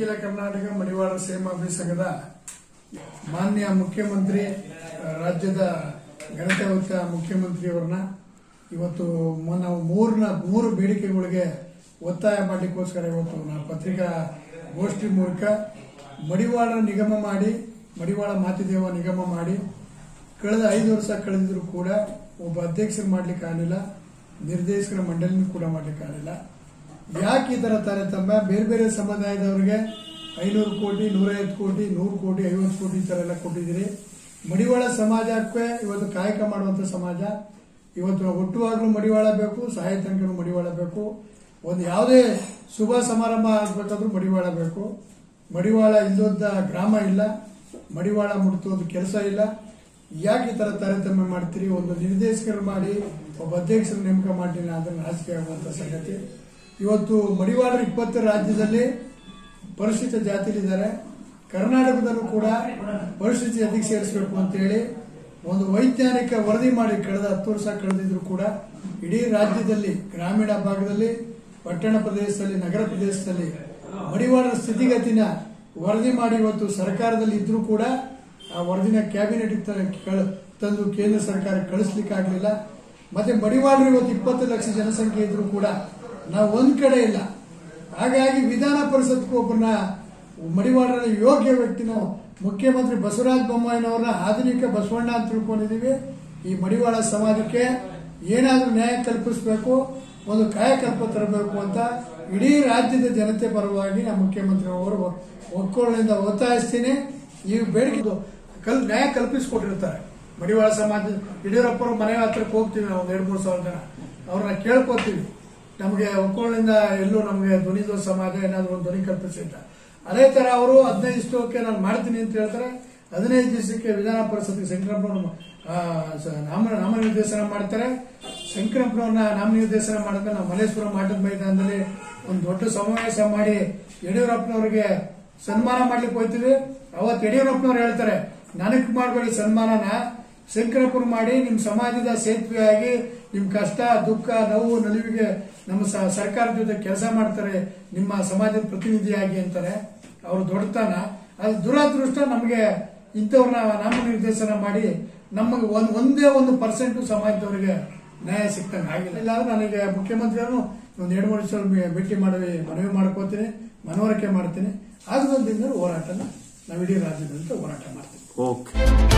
ಅಖಿಲ ಕರ್ನಾಟಕ ಮಡಿವಾಳ ಸೇಮಾಭಿ ಸಂಘದ ಮಾನ್ಯ ಮುಖ್ಯಮಂತ್ರಿ ಆ, ರಾಜ್ಯದ ಘನತೆ ಹೊತ್ತ ಮುಖ್ಯಮಂತ್ರಿಯವರನ್ನ ಇವತ್ತು ಮ- ನಾವು ಮೂರ್ನ ಮೂರು ಬೇಡಿಕೆಗಳಿಗೆ ಒತ್ತಾಯ ಮಾಡಲಿಕ್ಕೋಸ್ಕರ ಇವತ್ತು ನಾವು ಪತ್ರಿಕಾ ಗೋಷ್ಠಿ ಮೂಲಕ ಮಡಿವಾಳ ನಿಗಮ ಮಾಡಿ ಮಡಿವಾಳ ಮಾತಿದೇವ ನಿಗಮ ಮಾಡಿ ಕಳೆದ ಐದು ವರ್ಷ ಕಳೆದಿದ್ರು ಕೂಡ ಒಬ್ಬ ಅಧ್ಯಕ್ಷರು ಮಾಡ್ಲಿಕ್ಕೆ ಆಗಲಿಲ್ಲ ನಿರ್ದೇಶಕರ ಮಂಡಳಿನೂ ಕೂಡ ಮಾಡ್ಲಿಕ್ಕೆ ಆಗಲಿಲ್ಲ ಯಾಕೆ ಈ ತರ ತಾರತಮ್ಯ ಬೇರೆ ಬೇರೆ ಸಮುದಾಯದವರಿಗೆ ಐನೂರು ಕೋಟಿ ನೂರೈವತ್ತು ಕೋಟಿ ನೂರು ಕೋಟಿ ಐವತ್ತು ಕೋಟಿ ಈ ತರ ಎಲ್ಲ ಕೊಟ್ಟಿದ್ದೀರಿ ಮಡಿವಾಳ ಸಮಾಜಕ್ಕೆ ಇವತ್ತು ಕಾಯಕ ಮಾಡುವಂತ ಸಮಾಜ ಇವತ್ತು ಹುಟ್ಟುವಾಗಲೂ ಮಡಿವಾಳ ಬೇಕು ಸಾಯ ತನಕನೂ ಮಡಿವಾಳ ಬೇಕು ಒಂದು ಯಾವುದೇ ಶುಭ ಸಮಾರಂಭ ಆಗ್ಬೇಕಾದ್ರೂ ಮಡಿವಾಳ ಬೇಕು ಮಡಿವಾಳ ಇಲ್ಲದ ಗ್ರಾಮ ಇಲ್ಲ ಮಡಿವಾಳ ಮುಟ್ತೋದು ಕೆಲಸ ಇಲ್ಲ ಯಾಕೆ ಈ ತರ ತಾರತಮ್ಯ ಮಾಡ್ತೀರಿ ಒಂದು ನಿರ್ದೇಶಕರು ಮಾಡಿ ಒಬ್ಬ ಅಧ್ಯಕ್ಷರ ನೇಮಕ ಮಾಡಿಲ್ಲ ಅದನ್ನು ನಾಚಿಕೆ ಆಗುವಂತ ಸಂಗತಿ ಇವತ್ತು ಮಡಿವಾಳರು ಇಪ್ಪತ್ತು ರಾಜ್ಯದಲ್ಲಿ ಪರಿಶಿಷ್ಟ ಜಾತಿಲಿದ್ದಾರೆ ಕರ್ನಾಟಕದಲ್ಲೂ ಕೂಡ ಪರಿಶಿಷ್ಟ ಜಾತಿಗೆ ಸೇರಿಸಬೇಕು ಅಂತೇಳಿ ಒಂದು ವೈಜ್ಞಾನಿಕ ವರದಿ ಮಾಡಿ ಕಳೆದ ಹತ್ತು ವರ್ಷ ಕಳೆದಿದ್ರು ಕೂಡ ಇಡೀ ರಾಜ್ಯದಲ್ಲಿ ಗ್ರಾಮೀಣ ಭಾಗದಲ್ಲಿ ಪಟ್ಟಣ ಪ್ರದೇಶದಲ್ಲಿ ನಗರ ಪ್ರದೇಶದಲ್ಲಿ ಮಡಿವಾಳರ ಸ್ಥಿತಿಗತಿನ ವರದಿ ಮಾಡಿ ಇವತ್ತು ಸರ್ಕಾರದಲ್ಲಿ ಇದ್ರೂ ಕೂಡ ಆ ವರದಿನ ಕ್ಯಾಬಿನೆಟ್ ತಂದು ಕೇಂದ್ರ ಸರ್ಕಾರ ಕಳಿಸ್ಲಿಕ್ಕೆ ಆಗಲಿಲ್ಲ ಮತ್ತೆ ಮಡಿವಾಳರು ಇವತ್ತು ಇಪ್ಪತ್ತು ಲಕ್ಷ ಜನಸಂಖ್ಯೆ ಇದ್ರೂ ಕೂಡ ನಾವು ಒಂದ್ ಕಡೆ ಇಲ್ಲ ಹಾಗಾಗಿ ವಿಧಾನ ಪರಿಷತ್ಗೂ ಒಬ್ಬರನ್ನ ಮಡಿವಾಳರ ಯೋಗ್ಯ ವ್ಯಕ್ತಿನ ಮುಖ್ಯಮಂತ್ರಿ ಬಸವರಾಜ ಬೊಮ್ಮಾಯಿನವ್ರನ್ನ ಆಧುನಿಕ ಬಸವಣ್ಣ ಅಂತ ತಿಳ್ಕೊಂಡಿದೀವಿ ಈ ಮಡಿವಾಳ ಸಮಾಜಕ್ಕೆ ಏನಾದ್ರೂ ನ್ಯಾಯ ಕಲ್ಪಿಸಬೇಕು ಒಂದು ಕಾಯಕಲ್ಪ ತರಬೇಕು ಅಂತ ಇಡೀ ರಾಜ್ಯದ ಜನತೆ ಪರವಾಗಿ ನಮ್ಮ ಮುಖ್ಯಮಂತ್ರಿ ಅವರು ಒಕ್ಕೊಳ್ಳಿಂದ ಒತ್ತಾಯಿಸ್ತೀನಿ ಈ ಬೇಡಿಕೆ ಕಲ್ ನ್ಯಾಯ ಕಲ್ಪಿಸಿಕೊಟ್ಟಿರ್ತಾರೆ ಮಡಿವಾಳ ಸಮಾಜ ಯಡಿಯೂರಪ್ಪರು ಮನೆ ಹತ್ರಕ್ಕೆ ಹೋಗ್ತೀವಿ ನಾವು ಒಂದ್ ಎರಡು ಮೂರು ಸಾವಿರ ಜನ ಅವ್ರನ್ನ ಕೇಳ್ಕೊತೀವಿ ನಮಗೆ ಒಕ್ಕೊಳ್ಳಿಂದ ಎಲ್ಲೂ ನಮಗೆ ಧ್ವನಿದ ಸಮಾಜ ಏನಾದ್ರು ಒಂದು ಧ್ವನಿ ಕಲ್ಪಿಸಿ ಅಂತ ಅದೇ ತರ ಅವರು ಹದಿನೈದು ಇಷ್ಟಕ್ಕೆ ನಾನು ಮಾಡ್ತೀನಿ ಅಂತ ಹೇಳ್ತಾರೆ ಹದಿನೈದು ದಿವಸಕ್ಕೆ ವಿಧಾನ ಪರಿಷತ್ಗೆ ಶಂಕರಪ್ಪನವ್ರು ಆ, ಸ- ನಾಮ ನಾಮನಿರ್ದೇಶನ ಮಾಡ್ತಾರೆ ಶಂಕರಪ್ಪನವ್ರನ್ನ ನಾಮನಿರ್ದೇಶನ ಮಾಡಿದ್ರೆ ನಾವು ಮಲ್ಲೇಶ್ವರ ಮಾಟದ ಮೈದಾನದಲ್ಲಿ ಒಂದು ದೊಡ್ಡ ಸಮಾವೇಶ ಮಾಡಿ ಯಡಿಯೂರಪ್ಪನವ್ರಿಗೆ ಸನ್ಮಾನ ಮಾಡ್ಲಿಕ್ಕೆ ಹೋಗ್ತೀವಿ ಅವತ್ತು ಯಡಿಯೂರಪ್ಪನವ್ರು ಹೇಳ್ತಾರೆ ನನಗ್ ಮಾಡಬೇಡಿ ಸನ್ಮಾನನ ಶಂಕರಪ್ಪರು ಮಾಡಿ ನಿಮ್ಮ ಸಮಾಜದ ಸೇತುವೆಯಾಗಿ ನಿಮ್ಮ ಕಷ್ಟ ದುಃಖ ನೋವು ನಲಿವಿಗೆ ನಮ್ಮ ಸ- ಸರ್ಕಾರದ ಜೊತೆ ಕೆಲಸ ಮಾಡ್ತಾರೆ ನಿಮ್ಮ ಸಮಾಜದ ಪ್ರತಿನಿಧಿಯಾಗಿ ಅಂತಾರೆ ಅವ್ರ ದೊಡ್ಡತನ ಅದು ದುರಾದೃಷ್ಟ ನಮಗೆ ಇಂಥವ್ರನ್ನ ನಾಮನಿರ್ದೇಶನ ಮಾಡಿ ನಮಗೆ ಒಂದ್ ಒಂದೇ ಒಂದು ಪರ್ಸೆಂಟ್ ಸಮಾಜದವರಿಗೆ ನ್ಯಾಯ ಸಿಕ್ತಂಗೆ ಆಗಿಲ್ಲ ಇಲ್ಲಾಂದ್ರೆ ನನಗೆ ಮುಖ್ಯಮಂತ್ರಿಯನ್ನು ಒಂದು ಎರಡು ಮೂರು ಸಲ ಭೇಟಿ ಮಾಡಿ ಮನವಿ ಮಾಡ್ಕೋತೀನಿ ಮನವರಿಕೆ ಮಾಡ್ತೀನಿ ಆದ್ರಿಂದ ಹೋರಾಟನ ನಾವು ಇಡೀ ರಾಜ್ಯದಂತ ಹೋರಾಟ ಮಾಡ್ತೀವಿ ಓಕೆ